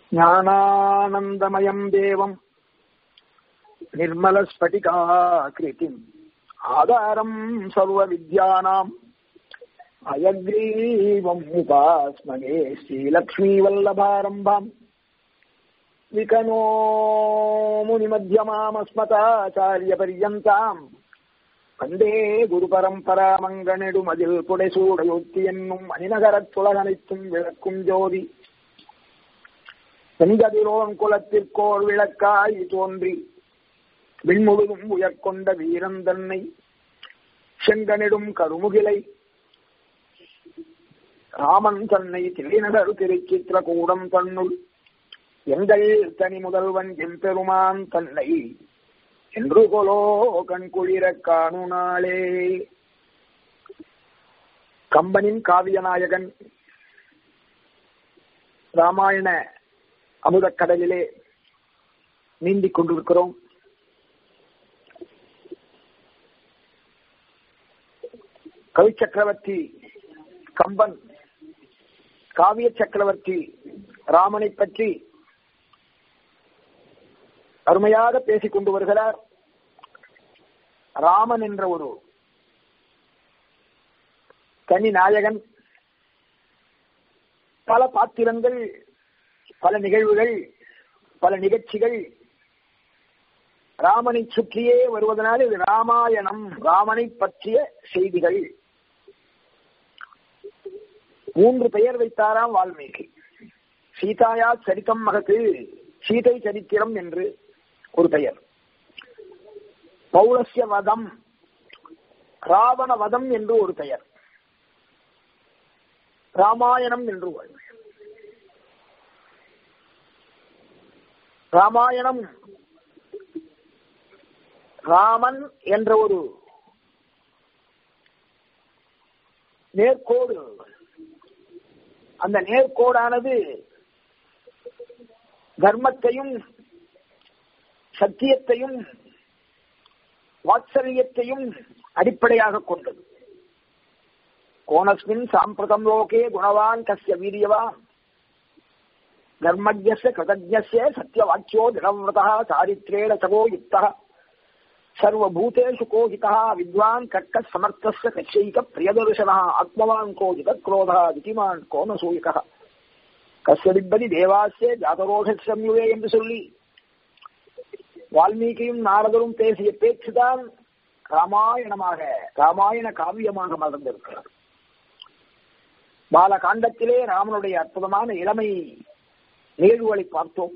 ஞானானந்தமயம் தேவம் निर्मलस्फटिकाकृतिम् आधारम् सर्वविद्यानाम् अयग्रीवम् उपास्मगे श्रीलक्ष्मीवल्लभारम्भाम् विकनो मुनिमध्यमामस्मताचार्यपर्यन्ताम् வந்தே குரு பரம்பரா மங்கனெடுமதில் புடைசூடையொத்தி என்னும் அணிநகரத் துலகனைத்தும் விளக்கும் ஜோதி செங்கதிரோன் குலத்திற்கோர் விளக்காய் தோன்றி விண்முழுதும் உயர்கொண்ட வீரன் தன்னை செங்கனிடும் கருமுகிலை ராமன் தன்னை தில்லிநகர் திருச்சித்திரகூடம் தன்னுள் எங்கள் தனி முதல்வன் எம்பெருமான் தன்னை என்று கொலோ கண்குளிர காணுனாளே கம்பனின் காவியநாயகன் ராமாயண அமுதக்கடலிலே நீந்திக் கொண்டிருக்கிறோம் கவி சக்கரவர்த்தி கம்பன் காவிய சக்கரவர்த்தி ராமனை பற்றி அருமையாக பேசிக் கொண்டு வருகிறார் ராமன் என்ற ஒரு தனி நாயகன் பல பாத்திரங்கள் பல நிகழ்வுகள் பல நிகழ்ச்சிகள் ராமனை சுற்றியே வருவதனால் இது ராமாயணம் ராமனை பற்றிய செய்திகள் மூன்று பெயர் வைத்தாராம் வால்மீகி சீதாயா சரித்தம் மகத்து சீதை சரித்திரம் என்று ஒரு பெயர் பௌலசிய வதம் ராவண வதம் என்று ஒரு பெயர் ராமாயணம் என்று ஒரு பெயர் ராமாயணம் ராமன் என்ற ஒரு நேர்கோடு அந்த நேர்கோடானது தர்மத்தையும் சத்தியத்தையும் வாத்சல்யத்தையும் அடிப்படையாக கொண்டது கோணஸ்மின் சாம்பிரதம் லோகே குணவான் கசிய வீரியவான் தர்மஜ்ய கிருதஜ்ய சத்தியவாக்கியோ திடவிரதா சாரித்ரேண சகோ யுக்தா சர்வபூதேஷு கோஹிதா வித்வான் கட்ட சமர்த்தஸ்ய கச்சைக பிரியதர்சனா ஆத்மவான் கோஹித குரோதா திதிமான் கோணசூயக கஸ்யடிப்பதி தேவாசிய ஜாதரோஷம்யுவே என்று சொல்லி வால்மீகியும் நாரதரும் பேசிய பேச்சுதான் ராமாயணமாக ராமாயண காவியமாக மலர்ந்திருக்கிறார் பாலகாண்டத்திலே ராமனுடைய அற்புதமான இளமை நிகழ்வுகளை பார்த்தோம்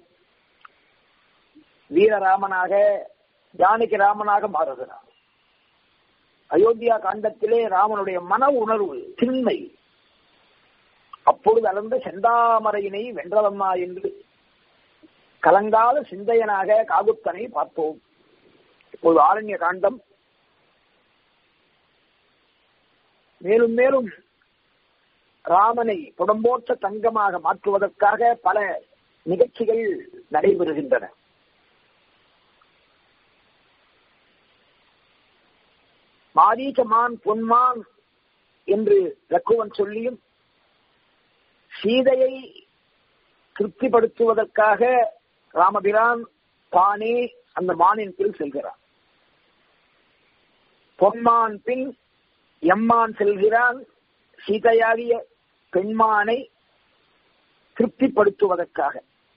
வீரராமனாக ஜானகி ராமனாக மாறுகிறார் அயோத்தியா காண்டத்திலே ராமனுடைய மன உணர்வு திண்மை அப்பொழுது அலர்ந்த செந்தாமரையினை வென்றவம்மா என்று கலங்காத சிந்தையனாக காகுத்தனை பார்த்தோம் இப்போது ஆரண்ய காண்டம் மேலும் மேலும் ராமனை புடம்போற்ற தங்கமாக மாற்றுவதற்காக பல நிகழ்ச்சிகள் நடைபெறுகின்றன மாரீச்சமான் பொன்மான் என்று லக்குவன் சொல்லியும் சீதையை திருப்திப்படுத்துவதற்காக ராமபிரான் தானே அந்த மானின் பின் செல்கிறான் பொன்மான் பின் எம்மான் செல்கிறான் சீதையாகிய பெண்மானை திருப்திப்படுத்துவதற்காக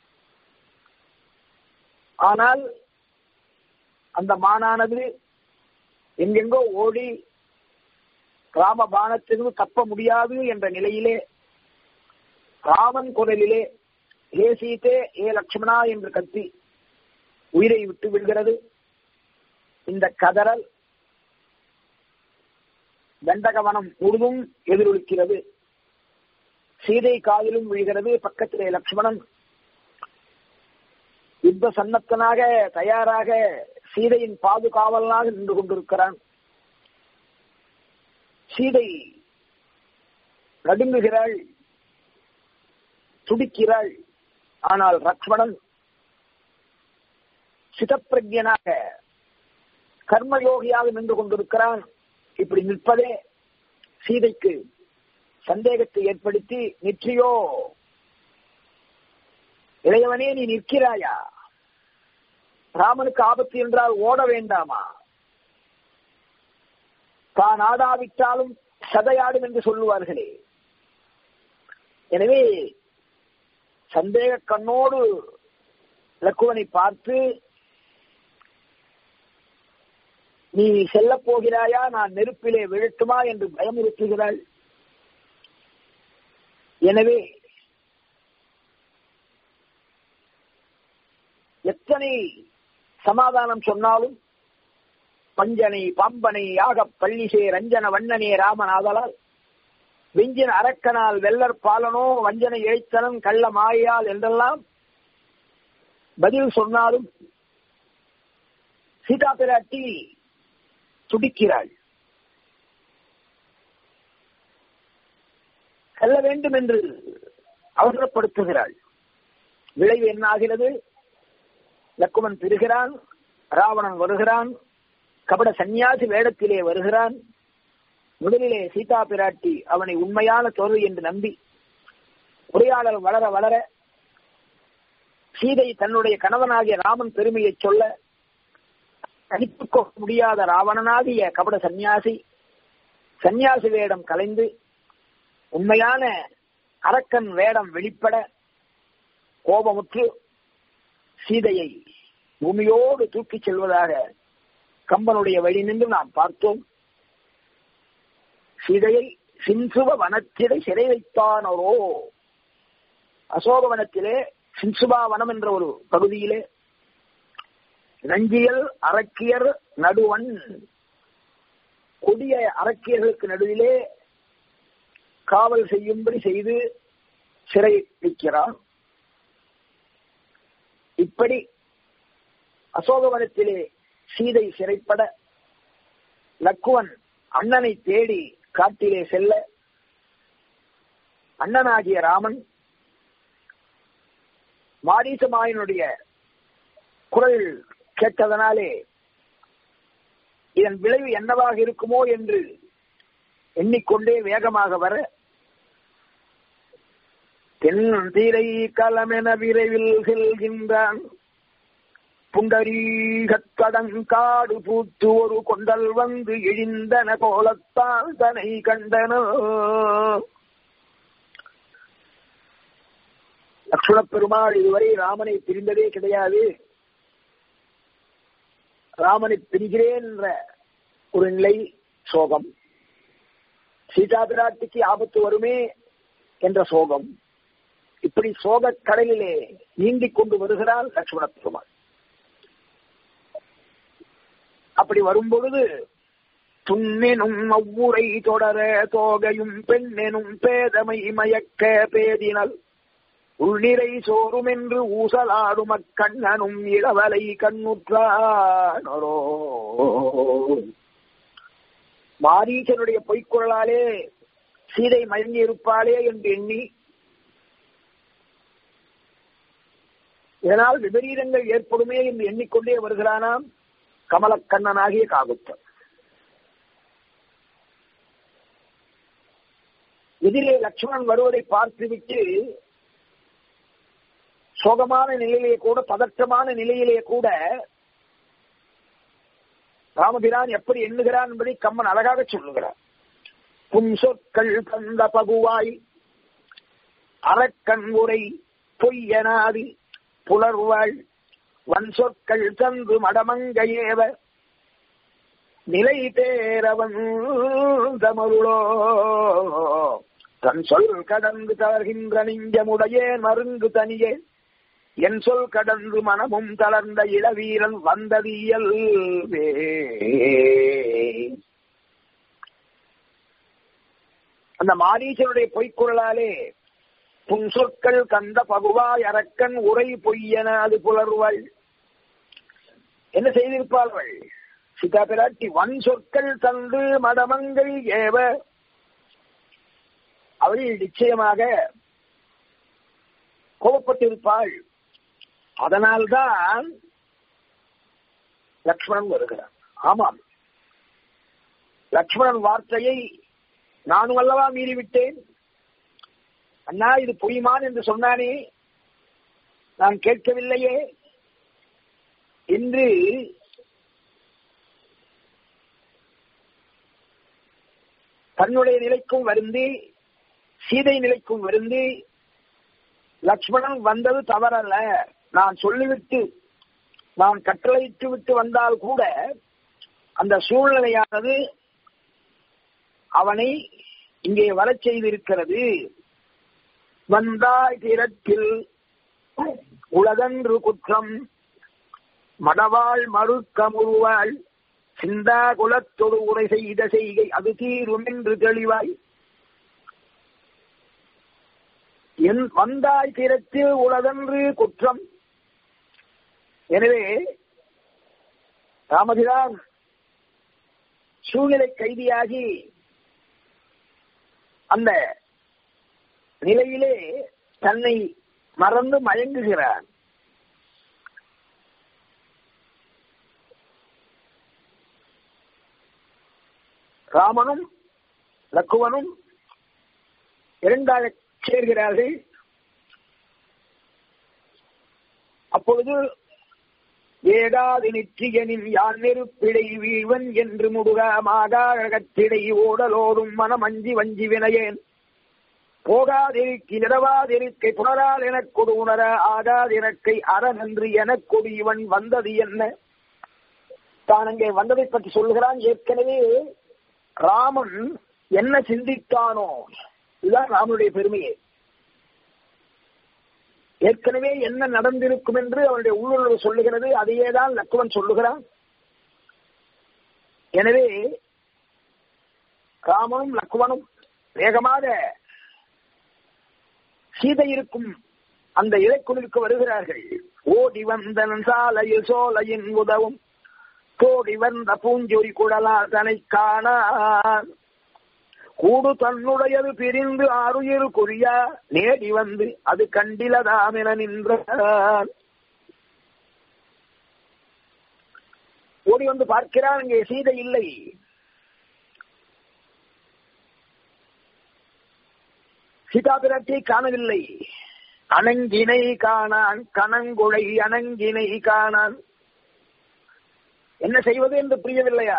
ஆனால் அந்த மானானது எங்கெங்கோ ஓடி ராமபானத்திற்கு தப்ப முடியாது என்ற நிலையிலே ராமன் குரலிலே ஹே சீதே ஏ லட்சுமணா என்று கத்தி உயிரை விட்டு விடுகிறது இந்த கதறல் தண்டகவனம் முழுதும் எதிரொலிக்கிறது சீதை காதிலும் விழுகிறது பக்கத்திலே லக்ஷ்மணன் யுத்த சன்னத்தனாக தயாராக சீதையின் பாதுகாவலனாக நின்று கொண்டிருக்கிறான் சீதை நடுங்குகிறாள் துடிக்கிறாள் ஆனால் லக்ஷ்மணன் சிதப்பிரஜனாக கர்மயோகியாக நின்று கொண்டிருக்கிறான் இப்படி நிற்பதே சீதைக்கு சந்தேகத்தை ஏற்படுத்தி நிச்சயோ இளையவனே நீ நிற்கிறாயா ராமனுக்கு ஆபத்து என்றால் ஓட வேண்டாமா தான் ஆடாவிட்டாலும் சதையாடும் என்று சொல்லுவார்களே எனவே சந்தேக கண்ணோடு லக்குவனை பார்த்து நீ செல்லப் போகிறாயா நான் நெருப்பிலே விழட்டுமா என்று பயமுறுத்துகிறாள் எனவே எத்தனை சமாதானம் சொன்னாலும் பஞ்சனை பாம்பனை யாக பள்ளிசே ரஞ்சன வண்ணனே ராமநாதலால் வெஞ்சின அரக்கனால் வெள்ளர் பாலனோ வஞ்சனை இழைத்தனன் கள்ள மாயால் என்றெல்லாம் பதில் சொன்னாலும் சீதா பிராட்டி துடிக்கிறாள் செல்ல வேண்டும் என்று அவசரப்படுத்துகிறாள் விளைவு என்ன ஆகிறது லக்குமன் பெறுகிறான் ராவணன் வருகிறான் கபட சந்நியாசி வேடத்திலே வருகிறான் முதலிலே சீதா பிராட்டி அவனை உண்மையான தோல்வி என்று நம்பி உரையாடல் வளர வளர சீதை தன்னுடைய கணவனாகிய ராமன் பெருமையை சொல்ல தனித்துக் கொள்ள முடியாத ராவணனாகிய கபட சந்நியாசி சந்நியாசி வேடம் கலைந்து உண்மையான அரக்கன் வேடம் வெளிப்பட கோபமுற்று சீதையை பூமியோடு தூக்கிச் செல்வதாக கம்பனுடைய வழி நின்று நாம் பார்த்தோம் சீதையை சின்சுவ வனத்திலே சிறை வைத்தானோரோ அசோகவனத்திலே சின்சுபா வனம் என்ற ஒரு பகுதியிலே நஞ்சியல் அரக்கியர் நடுவன் கொடிய அரக்கியர்களுக்கு நடுவிலே காவல் செய்யும்படி செய்து சிறை வைக்கிறான் இப்படி அசோகவனத்திலே சீதை சிறைப்பட லக்குவன் அண்ணனை தேடி காட்டிலே செல்ல அண்ணனாகிய ராமன் மாரீசமாயனுடைய குரல் கேட்டதனாலே இதன் விளைவு என்னவாக இருக்குமோ என்று எண்ணிக்கொண்டே வேகமாக வர தென்திரை களமென விரைவில் செல்கின்றான் புண்டரீகத்தடங்காடு பூத்து ஒரு கொண்டல் வந்து இழிந்தன போலத்தான் தனை கண்டனோ லக்ஷ்மண பெருமாள் இதுவரை ராமனை பிரிந்ததே கிடையாது ராமனை பிரிகிறேன் என்ற ஒரு நிலை சோகம் சீதா பிராட்டிக்கு ஆபத்து வருமே என்ற சோகம் இப்படி சோக கடலிலே நீந்திக் கொண்டு வருகிறார் லட்சுமண பெருமாள் அப்படி வரும்பொழுது துண்ணெனும் அவ்வுரை தொடர தோகையும் பெண்ணெனும் பேதமை மயக்க பேதினல் உள்நிறை சோறும் என்று ஊசலாடும் அக்கண்ணனும் இளவலை கண்ணுற்றானோ மாரீசனுடைய பொய்க்குரலாலே சீதை மயங்கி இருப்பாளே என்று எண்ணி இதனால் விபரீதங்கள் ஏற்படுமே என்று எண்ணிக்கொண்டே வருகிறானாம் கமலக்கண்ணனாகிய காகுத்தன் எதிரே லட்சுமணன் வருவதை பார்த்துவிட்டு சோகமான நிலையிலே கூட பதற்றமான நிலையிலே கூட ராமபிரான் எப்படி எண்ணுகிறான் என்பதை கம்மன் அழகாக சொல்லுகிறார் புன் சொற்கள் தந்த பகுவாய் அறக்கண் உரை பொய்யனாதி புலர்வாள் வன் சொற்கள் தந்து மடமங்கையேவ நிலை தேரவன் தமருளோ தன் சொல் கடந்து தளர்கின்ற நெஞ்சமுடைய மருங்கு தனியே என் சொல் கடந்து மனமும் தளர்ந்த இளவீரன் வந்ததியல் அந்த மாரீசனுடைய பொய்க்குரலாலே புன் சொற்கள் கந்த பகுவாய் அரக்கன் உரை பொய்யன அது புலர்வள் என்ன செய்திருப்பார்கள் சீதா பிராட்டி வன் சொற்கள் தந்து மடமங்கள் ஏவ அவள் நிச்சயமாக கோபப்பட்டிருப்பாள் அதனால்தான் லக்ஷ்மணன் வருகிறான் ஆமாம் லக்ஷ்மணன் வார்த்தையை நானும் அல்லவா மீறிவிட்டேன் அண்ணா இது பொய்மான் என்று சொன்னானே நான் கேட்கவில்லையே என்று தன்னுடைய நிலைக்கும் வருந்தி சீதை நிலைக்கும் வருந்தி லக்ஷ்மணன் வந்தது தவறல்ல நான் சொல்லிவிட்டு நான் கட்டளையிட்டு விட்டு வந்தால் கூட அந்த சூழ்நிலையானது அவனை இங்கே வரச் செய்திருக்கிறது வந்தாய் திறத்தில் உலகன்று குற்றம் மடவாள் மறுக்கமுருவாள் சிந்தா குலத்தொடு உரை செய்த செய்கை அது தீரும் என்று தெளிவாய் என் வந்தாய் திறத்தில் உலகன்று குற்றம் எனவே ராமபிரான் சூழ்நிலை கைதியாகி அந்த நிலையிலே தன்னை மறந்து மயங்குகிறான் ராமனும் லக்குவனும் இரண்டாக சேர்கிறார்கள் அப்பொழுது ஏடாது நிற்றியனின் யான் நெருப்பிடை வீழ்வன் என்று முடுகமாகத்திடை ஓடலோடும் மனமஞ்சி வஞ்சி வினையேன் போகாதிருக்கி நிறவாதிருக்கை புணரால் எனக்கொடு உணர ஆகாதிரக்கை அறநன்று எனக்கொடு இவன் வந்தது என்ன தான் அங்கே வந்ததை பற்றி சொல்லுகிறான் ஏற்கனவே ராமன் என்ன சிந்தித்தானோ இதுதான் ராமனுடைய பெருமையே ஏற்கனவே என்ன நடந்திருக்கும் என்று அவனுடைய உள்ளுணர்வு சொல்லுகிறது அதையே தான் லக்குவன் சொல்லுகிறான் எனவே ராமனும் லக்குவனும் வேகமாக சீதை இருக்கும் அந்த இலைக்குழுக்கு வருகிறார்கள் ஓடி வந்தன் சாலையில் சோலையின் உதவும் கோடி வந்த பூஞ்சொரி குடலா தனை காணான் கூடு தன்னுடையது பிரிந்து ஆறுயிர் குறியா நேடி வந்து அது கண்டிலதாம் என நின்றான் ஓடி வந்து பார்க்கிறான் இங்கே சீதை இல்லை சீதா பிராட்டியை காணவில்லை அணங்கினை காணான் கணங்குழை அணங்கினை காணான் என்ன செய்வது என்று புரியவில்லையா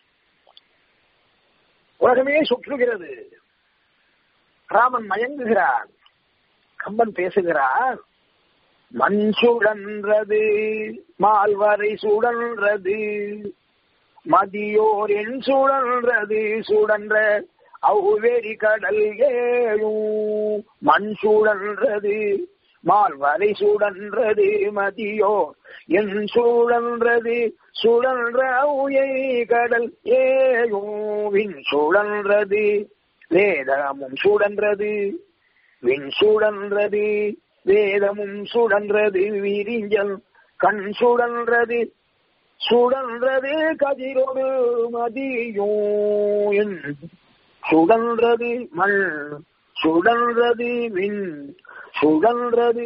உலகமே சுற்றுகிறது ராமன் மயங்குகிறான் கம்பன் பேசுகிறான் மண் சுழன்றது மால்வரை சுழன்றது மதியோர் என் சுழன்றது சுழன்ற அவ்வெறி கடல் ஏழும் மண் சுழன்றது மால்வரை சுழன்றது மதியோ என் சூழன்றது சுழன்ற உயை கடல் ஏழும் சுழன்றது வேதமும் சுழன்றது விண் சுழன்றது வேதமும் சுழன்றது விரிஞ்சல் கண் சுழன்றது சுழன்றது கதிரோடு மதியோ என் சுழன்றது மண் சுழன்றது விண் சுழன்றது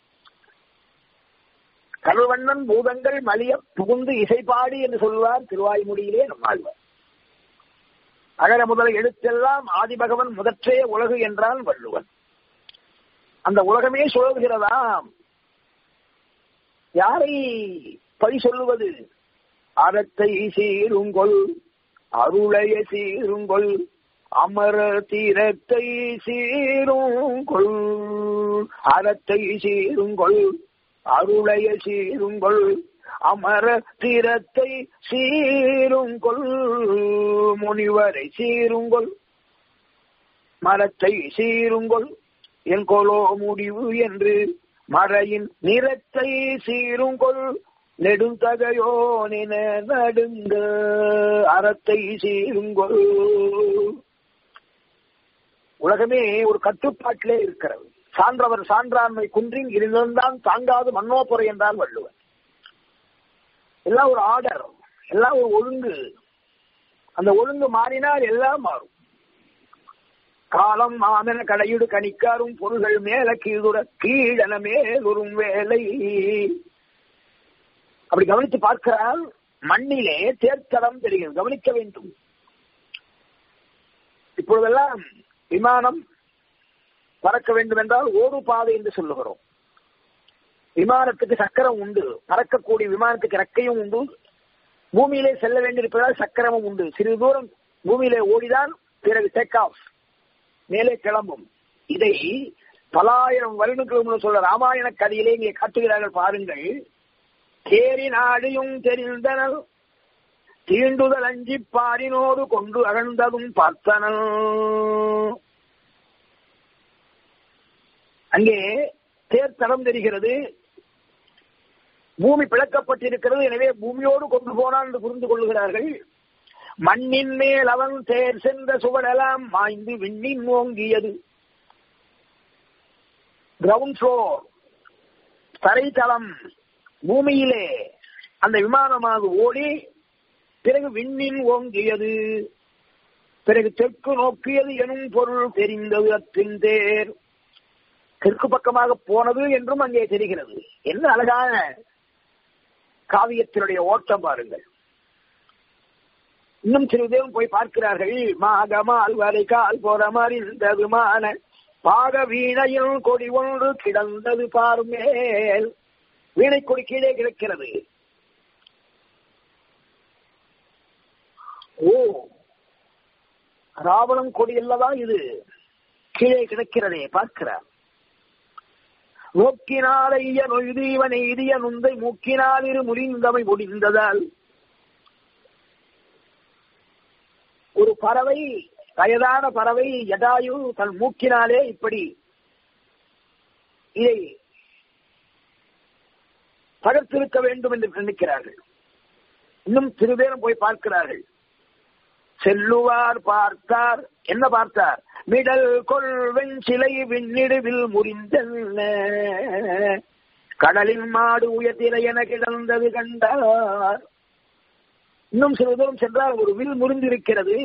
கருவண்ணன் பூதங்கள் மலிய புகுந்து இசைப்பாடி என்று சொல்வார் திருவாய்மொழியிலே நம்மாழ்வார் அகர முதல எழுத்தெல்லாம் ஆதிபகவன் முதற்றே உலகு என்றான் வள்ளுவன் அந்த உலகமே சுழல்கிறதாம் யாரை பழி சொல்லுவது அறத்தை சீருங்கொள் அருளைய சீருங்கொள் அமர தீரத்தை சீருங்கொள் அறத்தை சீருங்கொள் அருளைய சீருங்கொள் அமர தீரத்தை சீருங்கொள் முனிவரை சீருங்கொள் மரத்தை சீருங்கொள் என் கொலோ முடிவு என்று மறையின் நிறத்தை சீருங்கொள் நெடுந்தகையோ நின நடுங்க அறத்தை சீருங்கொள் உலகமே ஒரு கட்டுப்பாட்டிலே இருக்கிறது சான்றவர் சான்றாண்மை குன்றின் இருந்திருந்தான் தாங்காது மன்னோப்புரை என்றால் வள்ளுவர் எல்லாம் ஒரு ஆர்டர் எல்லாம் ஒரு ஒழுங்கு அந்த ஒழுங்கு மாறினால் எல்லாம் மாறும் காலம் மாமென கடையுடு கணிக்காரும் பொருள்கள் மேல கீழுட கீழன மேலுறும் வேலை அப்படி கவனித்து பார்க்கிறால் மண்ணிலே தேர்த்தடம் தெரிகிறது கவனிக்க வேண்டும் இப்பொழுதெல்லாம் விமானம் பறக்க வேண்டும் என்றால் ஓடு பாதை என்று சொல்லுகிறோம் விமானத்துக்கு சக்கரம் உண்டு பறக்கக்கூடிய விமானத்துக்கு ரெக்கையும் உண்டு பூமியிலே செல்ல வேண்டியிருப்பதால் சக்கரமும் உண்டு சிறிது தூரம் பூமியிலே ஓடிதான் பிறகு டேக் ஆஃப் மேலே கிளம்பும் இதை பலாயிரம் வருடங்களுக்கு சொல்ல ராமாயண கதையிலே இங்கே காட்டுகிறார்கள் பாருங்கள் தேரி நாடியும் தெரிந்தனல் தீண்டுதல் அஞ்சி பாரினோடு கொண்டு அகழ்ந்ததும் பார்த்தனல் அங்கே தேர் தடம் தெரிகிறது பூமி பிளக்கப்பட்டிருக்கிறது எனவே பூமியோடு கொண்டு போனான் என்று புரிந்து கொள்கிறார்கள் மண்ணின் மேல் அவன் தேர் சென்ற சுவடெல்லாம் மாய்ந்து விண்ணின் ஓங்கியது கிரவுண்ட் ஃப்ளோர் தரைத்தளம் பூமியிலே அந்த விமானமாக ஓடி பிறகு விண்ணின் ஓங்கியது பிறகு தெற்கு நோக்கியது எனும் பொருள் தெரிந்தது அத்தின் தேர் தெற்கு பக்கமாக போனது என்றும் அங்கே தெரிகிறது என்ன அழகான காவியத்தினுடைய ஓட்டம் பாருங்கள் இன்னும் சிறிது தேவம் போய் பார்க்கிறார்கள் மாகமால் வரை கால் போற மாதிரி இந்த விமான பாக வீணையில் கொடி ஒன்று கிடந்தது பாருமேல் வீணை கொடி கீழே கிடக்கிறது ஓ ராவணம் கொடி அல்லவா இது கீழே கிடக்கிறதே பார்க்கிறார் நோக்கினால் ஐய நொய்தீவன் எய்திய நுந்தை மூக்கினால் இரு முறிந்தமை முடிந்ததால் ஒரு பறவை வயதான பறவை யதாயு தன் மூக்கினாலே இப்படி இதை தகர்த்திருக்க வேண்டும் என்று நினைக்கிறார்கள் இன்னும் சிறு பேரும் போய் பார்க்கிறார்கள் செல்லுவார் பார்த்தார் என்ன பார்த்தார் மிடல் கொள்வெண் சிலை விண்ணிடுவில் முறிந்தல்ல கடலின் மாடு உயர்த்தில என கிடந்தது கண்டார் இன்னும் சிறு தூரம் சென்றால் ஒரு வில் முறிந்திருக்கிறது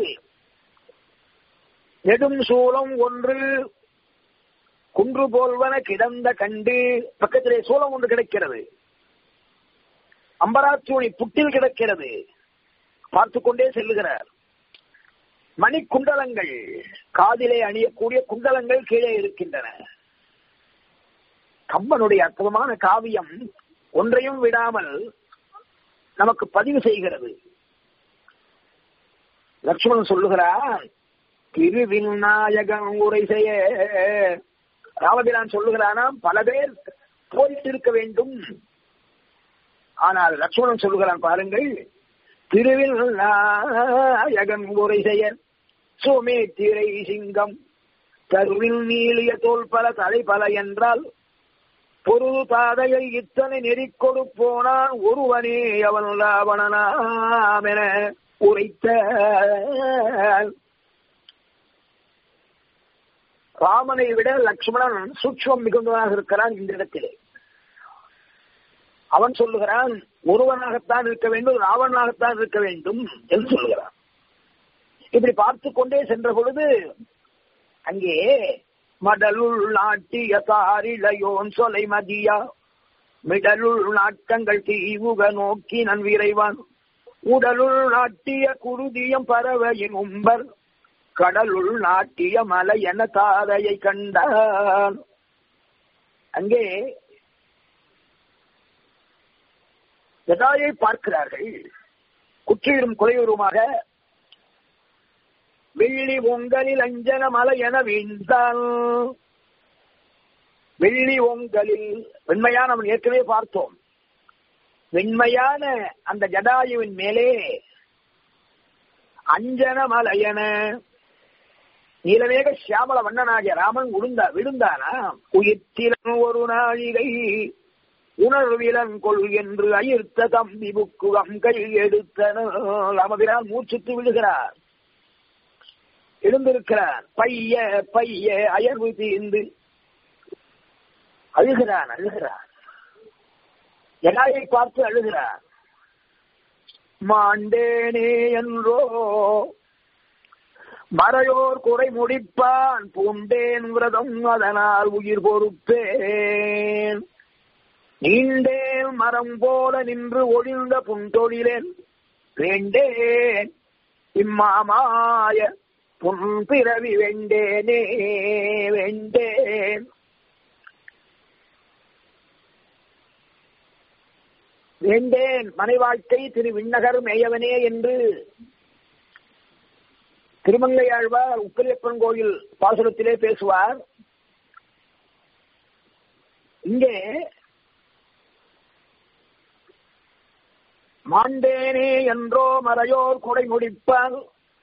நெடும் சூளம் ஒன்று குன்று போல்வன கிடந்த கண்டு பக்கத்திலே சூளம் ஒன்று கிடைக்கிறது அம்பராச்சூனி புட்டில் கிடக்கிறது பார்த்து கொண்டே செல்லுகிறார் மணி குண்டலங்கள் காதிலே அணியக்கூடிய குண்டலங்கள் கீழே இருக்கின்றன கம்பனுடைய அற்புதமான காவியம் ஒன்றையும் விடாமல் நமக்கு பதிவு செய்கிறது லட்சுமணன் சொல்லுகிறார் திருவின் நாயகன் உரை செய்ய ராமபிரான் சொல்லுகிறானாம் பல பேர் போரிட்டு இருக்க வேண்டும் ஆனால் லட்சுமணன் சொல்லுகிறான் பாருங்கள் திருவில் நாயகன் உரை செய்ய சுமே திரை சிங்கம் தருவில் நீளிய தோல் பல தலை பல என்றால் பொருள் பாதையை இத்தனை நெறிக்கொடு போனான் ஒருவனே அவன் ராவணனாம் என உரைத்த ராமனை விட லக்ஷ்மணன் சூட்சம் மிகுந்தவனாக இருக்கிறான் இந்த இடத்திலே அவன் சொல்லுகிறான் ஒருவனாகத்தான் இருக்க வேண்டும் ராவணனாகத்தான் இருக்க வேண்டும் என்று சொல்லுகிறான் இப்படி பார்த்து கொண்டே சென்ற பொழுது அங்கே மடலுள் நாட்டிய தாரிழையோன் சொலை மதியா மிடலுள் நாட்டங்கள் தீவுக நோக்கி நன் விரைவான் உடலுள் நாட்டிய குருதியம் பறவையின் உம்பர் கடலுள் நாட்டிய மலை என தாரையை கண்டான் அங்கே ஜதாயை பார்க்கிறார்கள் குற்றியிடும் குறையுருமாக வெள்ளி ஒங்கலில் அஞ்சன மலை என வீழ்ந்தான் வெள்ளி ஒங்கலில் வெண்மையான நம்ம ஏற்கனவே பார்த்தோம் வெண்மையான அந்த ஜடாயுவின் மேலே அஞ்சன மலையன நீலவேக சியாமல வண்ணனாகிய ராமன் உளுந்தா விழுந்தானா உயிர்த்திலன் ஒரு நாழிகை உணர்விலன் கொள் என்று அயிர்த்த தம்பி புக்குகம் கை எடுத்தன ராமபிரான் மூச்சுத்து விழுகிறார் எழுந்திருக்கிறான் பைய பைய அயர்வு தீர்ந்து அழுகிறான் அழுகிறான் ஜனாயை பார்த்து அழுகிறான் மாண்டேனே என்றோ மறையோர் குறை முடிப்பான் பூண்டேன் விரதம் அதனால் உயிர் பொறுப்பேன் நீண்டேன் மரம் போல நின்று ஒழிந்த புன்தொழிலேன் வேண்டேன் இம்மாமாய புன் பிறவி வேண்டேனே வேண்டேன் வேண்டேன் மனை வாழ்க்கை திரு விண்ணகர் மேயவனே என்று திருமங்கையாழ்வார் உப்பிலியப்பன் கோயில் பாசுரத்திலே பேசுவார் இங்கே மாண்டேனே என்றோ மறையோர் குடை முடிப்பால்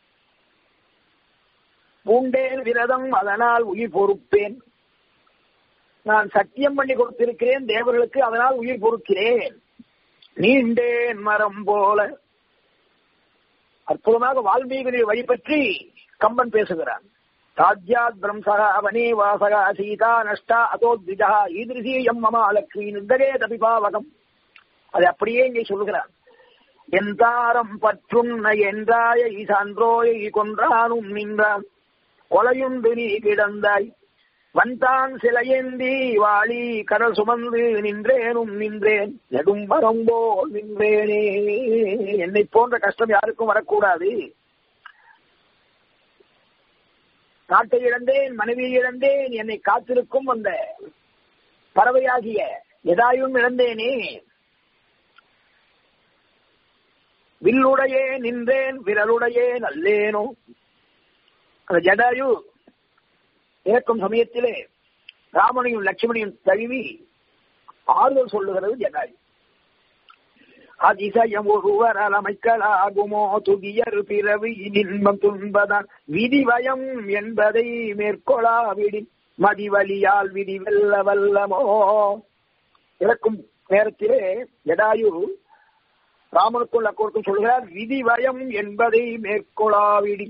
பூண்டேன் விரதம் அதனால் உயிர் பொறுப்பேன் நான் சத்தியம் பண்ணி கொடுத்திருக்கிறேன் தேவர்களுக்கு அதனால் உயிர் பொறுக்கிறேன் நீண்டேன் மரம் போல அற்புதமாக வால்மீகனை வழிபற்றி கம்பன் பேசுகிறான் ராஜ்யாத் பிரம்சக அவனே வாசகா சீதா நஷ்டா அதோத்விஜா ஈதிருசி எம் மமா லக்ஷ்மி நிந்தரே தபிபாவகம் அதை அப்படியே இங்கே சொல்லுகிறான் எந்தாரம் பற்றும் என்றாய சான்றோயை கொன்றானும் நின்றான் கொலையுண்டு நீ கிடந்தாய் வந்தான் சிலையேந்தி வாளி கடல் சுமந்து நின்றேனும் நின்றேன் நெடும் வரம்போல் நின்றேனே என்னை போன்ற கஷ்டம் யாருக்கும் வரக்கூடாது நாட்டை இழந்தேன் மனைவியை இழந்தேன் என்னை காத்திருக்கும் அந்த பறவையாகிய எதாயும் இழந்தேனே வில்லுடையே நின்றேன் விரலுடையே நல்லேனோ அந்த ஜடாயு இறக்கும் சமயத்திலே ராமனையும் லட்சுமணியும் தழுவி ஆறுதல் சொல்லுகிறது ஜடாயு அதிசயம் ஒருவர் அலமைக்கலாகுமோ துகியர் பிறவி இன்பம் துன்பதான் விதிவயம் என்பதை மேற்கொள்ளாவிடின் மதிவலியால் விதி வெல்ல வல்லமோ இறக்கும் நேரத்திலே ஜடாயு ராமனுக்குள் அக்கோருக்கும் சொல்கிறார் விதிவயம் என்பதை மேற்கொள்ளாவிடின்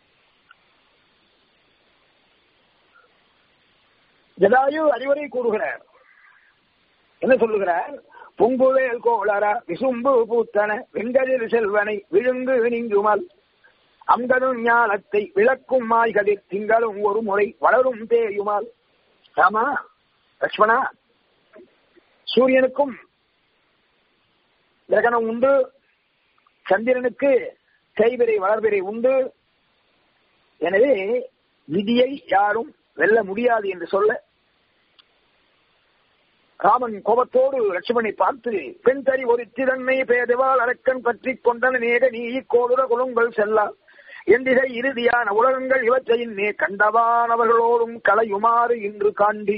ஜடாயு அறிவுரை கூறுகிறார் என்ன சொல்லுகிறார் பொங்குவேல் கோளர விசும்பு பூத்தன வெங்கதிர் செல்வனை விழுங்கு நீங்குமல் அங்கனும் ஞானத்தை விளக்கும் மாய்கதிர் திங்களும் ஒரு முறை வளரும் தேயுமால் ராமா லக்ஷ்மணா சூரியனுக்கும் கிரகணம் உண்டு சந்திரனுக்கு செய்விரை வளர்விரை உண்டு எனவே விதியை யாரும் வெல்ல முடியாது என்று சொல்ல ராமன் கோபத்தோடு லட்சுமணை பார்த்து பெண் தறி ஒரு திறன்மை பேதவால் அரக்கன் பற்றி கொண்டன நேக நீ கோடுர குலங்கள் செல்லா எந்திகை இறுதியான உலகங்கள் இவற்றையின் நே கண்டவானவர்களோடும் கலையுமாறு இன்று காண்டி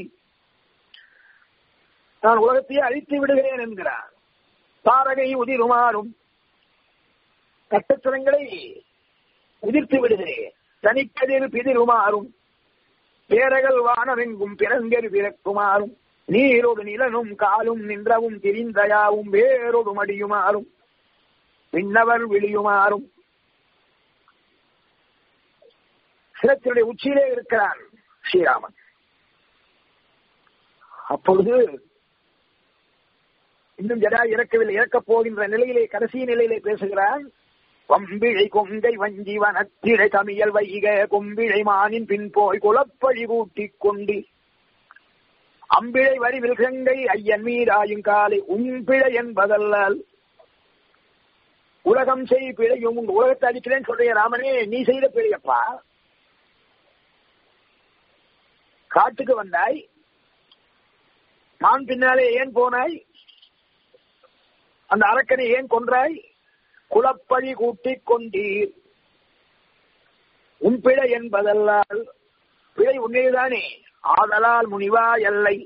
நான் உலகத்தையே அழித்து விடுகிறேன் என்கிறார் தாரகை உதிருமாறும் கட்டத்திரங்களை உதிர்த்து விடுகிறேன் தனிக்கதிர் பிதிருமாறும் பேரகல் வானரெங்கும் பிறங்கரு பிறக்குமாறும் நீரோடு நிலனும் காலும் நின்றவும் திரிந்தயாவும் வேரோடு மடியுமாறும் விண்ணவர் விழியுமாறும் சிலத்தினுடைய உச்சியிலே இருக்கிறான் ஸ்ரீராமன் அப்பொழுது இன்னும் ஜடா இறக்கவில்லை இறக்கப் போகின்ற நிலையிலே கடைசி நிலையிலே பேசுகிறான் கொம்பிழை கொங்கை வஞ்சி வனத்திடை தமியல் வைக கொம்பிழை மானின் பின் போய் குலப்பழி கூட்டிக் கொண்டு அம்பிழை வரிவில் கங்கை ஐயன் மீராயும் காலை உம்பிழை என்பதல்லால் உலகம் செய் பிழையும் உங்க உலகத்தை அடிக்கிறேன்னு சொல்றிய ராமனே நீ செய்த பிழையப்பா காட்டுக்கு வந்தாய் நான் பின்னாலே ஏன் போனாய் அந்த அரக்கனை ஏன் கொன்றாய் குலப்பழி கூட்டிக் கொண்டீர் உன் பிழை என்பதல்லால் பிழை உன்னேதானே ஆதலால் முனிவா எல்லை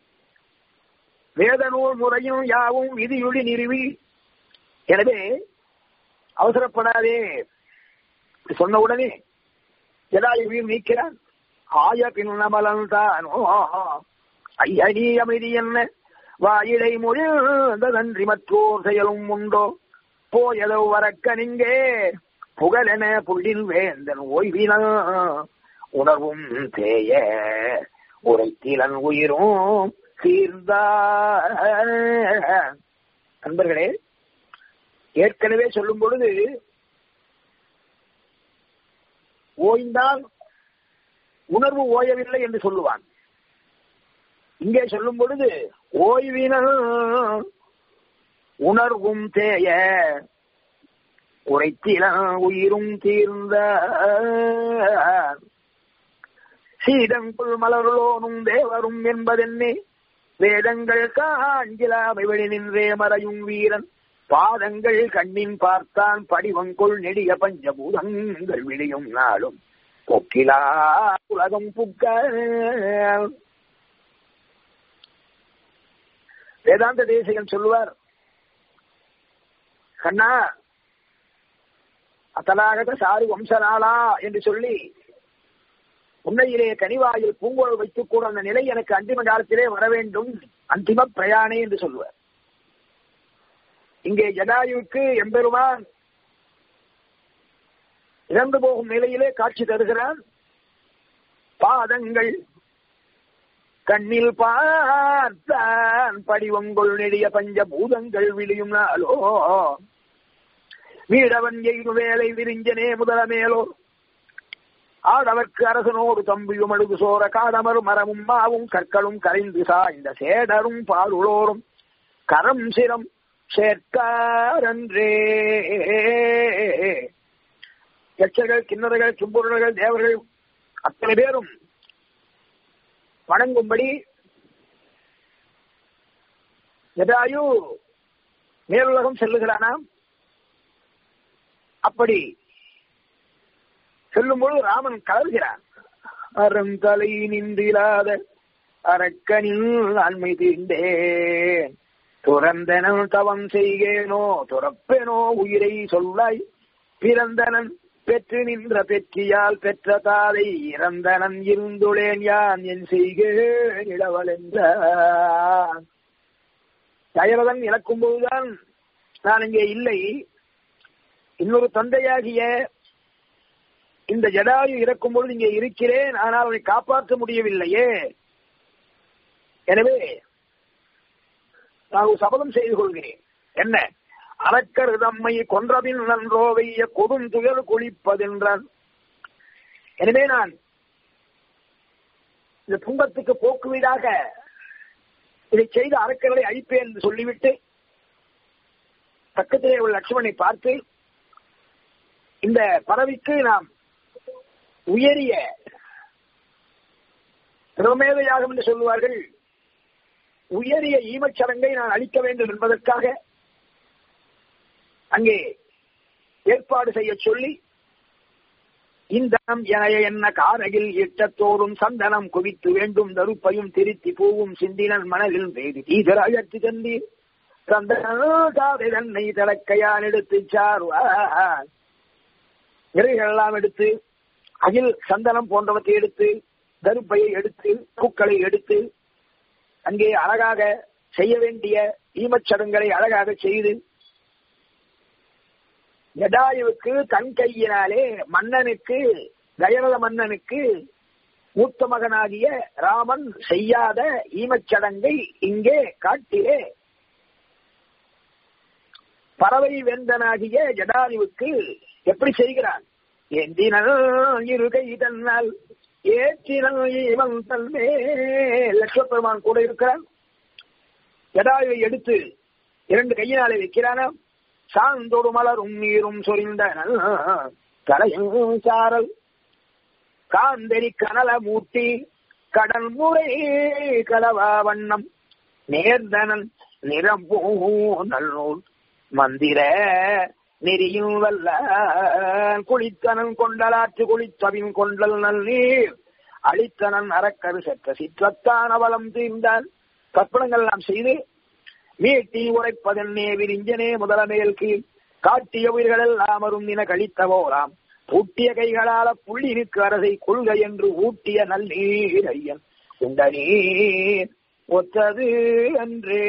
வேதநூல் முறையும் யாவும் விதியுடி நிறுவி எனவே அவசரப்படாதே சொன்ன உடனே ஜடாயுவையும் நீக்கிறான் ஆய பின்னமலன் தானோ ஐயனி அமைதி என்ன வாயிலை மொழிந்ததன்றி மற்றோர் செயலும் உண்டோ போயதோ வரக்கனிங்கே புகழென புள்ளில் வேந்தன் ஓய்வின உணர்வும் தேய உரைத்திலன் உயிரும் சீர்ந்த நண்பர்களே ஏற்கனவே சொல்லும் பொழுது ஓய்ந்தால் உணர்வு ஓயவில்லை என்று சொல்லுவான் இங்கே சொல்லும் பொழுது ஓய்வின உணர்வும் தேய உரைத்தில உயிரும் தீர்ந்த சீடங்குள் மலர்களோனும் தேவரும் என்பதென்னே வேதங்கள் காஞ்சிலாமை வெளி நின்றே மறையும் வீரன் பாதங்கள் கண்ணின் பார்த்தான் படிவங்கொள் நெடிய பஞ்சபூதங்கள் விழியும் நாளும் பொக்கிலா உலகம் புக்க வேதாந்த தேசிகன் சொல்லுவார் கண்ணா அத்தலாகத சாரு வம்சநாளா என்று சொல்லி உண்மையிலே கனிவாயில் பூங்கோல் வைத்துக் கூட அந்த நிலை எனக்கு அந்திம காலத்திலே வர வேண்டும் அந்திம பிரயாணே என்று சொல்லுவார் இங்கே ஜடாயுவுக்கு எம்பெருமான் இறந்து போகும் நிலையிலே காட்சி தருகிறான் பாதங்கள் கண்ணில் பார்த்தான் படிவங்கொள் நெடிய பஞ்ச பூதங்கள் விழியும் நாளோ வீடவன் எய்து வேலை விரிஞ்சனே முதலமேலோ ஆடவர்க்கு அரசனோடு தம்பியும் அழுது சோர காதமர் மரமும் மாவும் கற்களும் கரைந்து சாய்ந்த சேடரும் பாலுளோரும் கரம் சிரம் சேர்க்காரன்றே யட்சர்கள் கிண்ணறர்கள் சும்புரர்கள் தேவர்கள் அத்தனை பேரும் வணங்கும்படி ஜடாயு மேலுலகம் செல்லுகிறானாம் அப்படி செல்லும்போது ராமன் கலர்கிறான் அறந்தலை நின்றிலாத அரக்கனில் அண்மை தீண்டேன் துறந்தனன் தவம் செய்கேனோ துறப்பேனோ உயிரை சொல்லாய் பிறந்தனன் பெற்று நின்ற பெற்றியால் பெற்ற தாதை இறந்தனன் இருந்துளேன் யான் என் செய்கேன் இளவல் என்றான் தயரதன் இழக்கும் போதுதான் நான் இங்கே இல்லை இன்னொரு தந்தையாகிய இந்த ஜடாயு இறக்கும் பொழுது இங்கே இருக்கிறேன் ஆனால் அவனை காப்பாற்ற முடியவில்லையே எனவே நான் ஒரு சபதம் செய்து கொள்கிறேன் என்ன அறக்கரு தம்மை கொன்றபின் நன்றோ வெய்ய கொடும் துயர் குளிப்பதென்றான் எனவே நான் இந்த துன்பத்துக்கு போக்குவீடாக இதை செய்த அறக்கர்களை அழிப்பேன் என்று சொல்லிவிட்டு பக்கத்திலே உள்ள லட்சுமணை பார்த்து இந்த பறவைக்கு நாம் உயரிய பிரமேதையாகும் என்று சொல்லுவார்கள் உயரிய ஈமச்சடங்கை நான் அளிக்க வேண்டும் என்பதற்காக அங்கே ஏற்பாடு செய்ய சொல்லி இந்தனம் என என்ன காரையில் இட்டத்தோறும் சந்தனம் குவித்து வேண்டும் தருப்பையும் திருத்தி பூவும் சிந்தினன் மணலில் வேதி தீதராயத்து தந்தீர் சந்தனை தன்னை தடக்கையான் எடுத்து சார்வார் விரைகளெல்லாம் எடுத்து அகில் சந்தனம் போன்றவற்றை எடுத்து தருப்பையை எடுத்து பூக்களை எடுத்து அங்கே அழகாக செய்ய வேண்டிய ஈமச்சடங்களை அழகாக செய்து ஜடாயுவுக்கு தன் கையினாலே மன்னனுக்கு தயரத மன்னனுக்கு மூத்த மகனாகிய ராமன் செய்யாத ஈமச்சடங்கை இங்கே காட்டிலே பறவை வேந்தனாகிய ஜடாயுவுக்கு எப்படி செய்கிறான் ஏந்தினல் இருகை தன்னால் ஏற்றினல் இவன் தன்மே லட்சுமண் கூட இருக்கிறான் ஜடாயுவை எடுத்து இரண்டு கையினாலே வைக்கிறானாம் சாந்தொரு மலரும் நீரும் சொரிந்தனல் கலையும் சாரல் காந்தரி கனல மூட்டி கடல் முறை கலவா வண்ணம் நேர்ந்தனன் நிறம்பூ நல்லூர் மந்திர நெறியும் வல்ல குளித்தனன் கொண்டலாற்று குளித்தபின் கொண்டல் நல்லீர் அழித்தனன் அறக்கரு செற்ற சிற்றத்தான் அவலம் தீர்ந்தான் கற்பனங்கள் எல்லாம் செய்து மீட்டி உரைப்பதென்னே விரிஞ்சனே முதலமேல் கீழ் காட்டிய உயிர்கள் எல்லாம் அருந்தின கழித்தவோராம் பூட்டிய கைகளால புள்ளினுக்கு அரசை கொள்கை என்று ஊட்டிய நல்லீர் ஐயன் உண்ட நீர் ஒத்தது அன்றே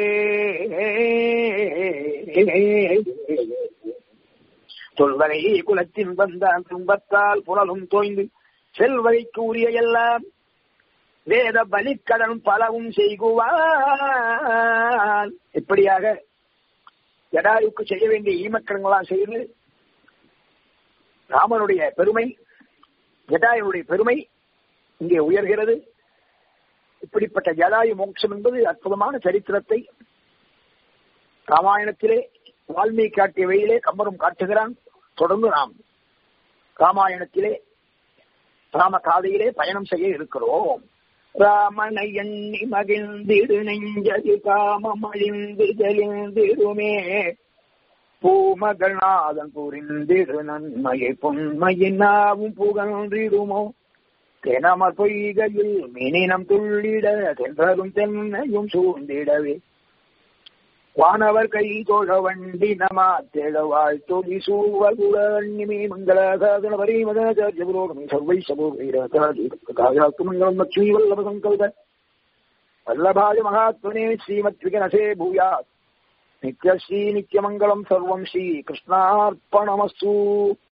தொல்வகை குலத்தின் வந்தான் துன்பத்தால் புலலும் தோய்ந்து செல்வகைக்கு உரிய எல்லாம் வேத பலிக்கடன் பலவும் செய்குவான் இப்படியாக ஜடாயுக்கு செய்ய வேண்டிய ஈமக்கடங்களாம் செய்து ராமனுடைய பெருமை ஜடாயுடைய பெருமை இங்கே உயர்கிறது இப்படிப்பட்ட ஜடாயு மோட்சம் என்பது அற்புதமான சரித்திரத்தை ராமாயணத்திலே வால்மீகி காட்டிய வழியிலே கம்பரும் காட்டுகிறான் தொடர்ந்து நாம் ராமாயணத்திலே ராம காதையிலே பயணம் செய்ய இருக்கிறோம் ராமனை எண்ணி மகிழ்ந்திடு நெஞ்சது காமம் அழிந்து தெளிந்திடுமே பூமகள் நாதன் புரிந்திடு நன்மையை பொன்மையின் நாவும் புகழ்ந்திடுமோ தெனமர் பொய்கையில் மீனினம் துள்ளிட தென்றரும் தென்னையும் சூழ்ந்திடவே வானவர் கை தோழ வண்டி நமா தெளவாய் தொடி சூவகுலன்னிமே மங்கள சாதன பரிமதாச்சாரிய புரோகமி சர்வை சபோகாயாத்து மங்களம் லட்சுமி வல்லப சங்கல்ப வல்லபாய மகாத்மனே ஸ்ரீமத் விகனசே பூயாத் நித்யஸ்ரீ நித்யமங்கலம் சர்வம் ஸ்ரீ கிருஷ்ணார்ப்பணமஸ்து